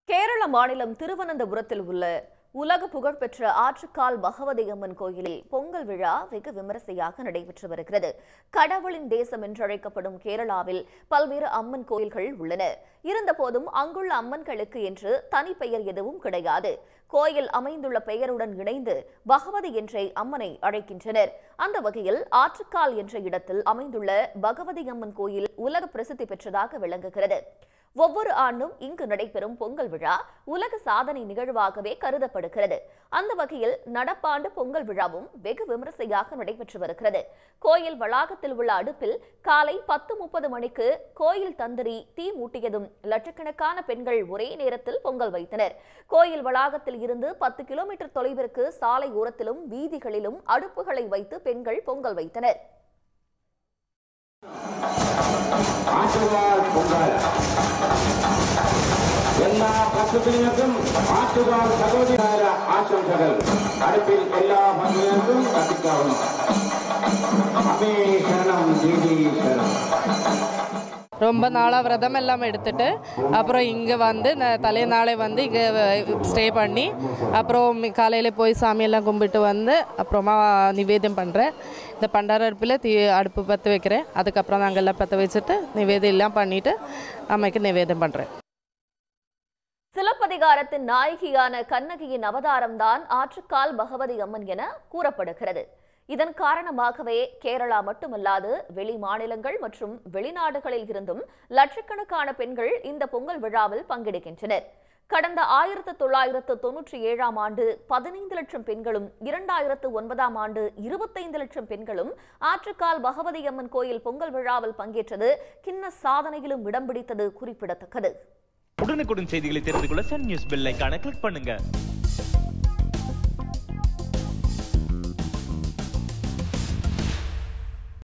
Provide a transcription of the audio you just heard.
கேரள மாநிலம் திருவனந்தபுரத்தில் உள்ள உலக புகழ்பெற்ற ஆற்றுக்கால் பகவதி அம்மன் கோயிலில் பொங்கல் விழா வெகு விமரிசையாக நடைபெற்று வருகிறது கடவுளின் தேசம் என்றழைக்கப்படும் கேரளாவில் பல்வேறு அம்மன் கோயில்கள் உள்ளன இருந்தபோதும் அங்குள்ள அம்மன்களுக்கு என்று தனிப்பெயர் எதுவும் கிடையாது கோயில் அமைந்துள்ள பெயருடன் இணைந்து பகவதி என்றே அம்மனை அழைக்கின்றனர் அந்த வகையில் ஆற்றுக்கால் என்ற இடத்தில் அமைந்துள்ள பகவதி அம்மன் கோயில் உலக பிரசித்தி பெற்றதாக விளங்குகிறது ஒவ்வொரு ஆண்டும் இங்கு நடைபெறும் பொங்கல் விழா உலக சாதனை நிகழ்வாகவே கருதப்படுகிறது அந்த வகையில் நடப்பாண்டு பொங்கல் விழாவும் வெகு விமரிசையாக நடைபெற்று வருகிறது கோயில் வளாகத்தில் உள்ள அடுப்பில் காலை பத்து முப்பது மணிக்கு கோயில் தந்திரி தீ மூட்டியதும் லட்சக்கணக்கான பெண்கள் ஒரே நேரத்தில் பொங்கல் வைத்தனர் கோயில் வளாகத்தில் இருந்து பத்து கிலோமீட்டர் தொலைவிற்கு சாலை ஓரத்திலும் வீதிகளிலும் அடுப்புகளை வைத்து பெண்கள் பொங்கல் வைத்தனர் ஆற்றுவார் பொங்கல் எல்லா பசுப்பிரிவுக்கும் ஆற்றுவார் சகோதர ஆசம்சகள் அடுப்பில் எல்லா பசுவினருக்கும் கத்திக்காவும் அமே சரணம் ஜீவி சரணம் ரொம்ப நாளாக விரதம் எல்லாம் எடுத்துட்டு அப்புறம் இங்கே வந்து ந- தலை நாளை வந்து இங்கே ஸ்டே பண்ணி அப்புறம் காலையில் போய் சாமியெல்லாம் கும்பிட்டு வந்து அப்புறமா நிவேதம் பண்ணுறேன் இந்த பண்டார அடுப்பில் தீ அடுப்பு பற்ற வைக்கிறேன் அதுக்கப்புறம் நாங்கள் எல்லாம் பற்ற வச்சுட்டு நிவேதம் எல்லாம் பண்ணிவிட்டு அம்மைக்கு நிவேதம் பண்ணுறேன் சிலப்பதிகாரத்தின் நாயகியான கண்ணகியின் அவதாரம்தான் ஆற்றுக்கால் பகவதி அம்மன் என கூறப்படுகிறது இதன் காரணமாகவே கேரளா மட்டுமல்லாது வெளி மாநிலங்கள் மற்றும் வெளிநாடுகளில் இருந்தும் லட்சக்கணக்கான பெண்கள் இந்த பொங்கல் விழாவில் பங்கெடுக்கின்றனர் கடந்த ஆயிரத்து தொள்ளாயிரத்து தொன்னூற்றி ஏழாம் ஆண்டு பதினைந்து லட்சம் பெண்களும் இரண்டாயிரத்து ஒன்பதாம் ஆண்டு இருபத்தைந்து லட்சம் பெண்களும் ஆற்றுக்கால் பகவதி அம்மன் கோயில் பொங்கல் விழாவில் பங்கேற்றது கின்ன சாதனையிலும் இடம் பிடித்தது குறிப்பிடத்தக்கது உடனுக்குடன் செய்திகளை தெரிந்து கொள்ள சன் நியூஸ் பெல் ஐகானை கிளிக் பண்ணுங்க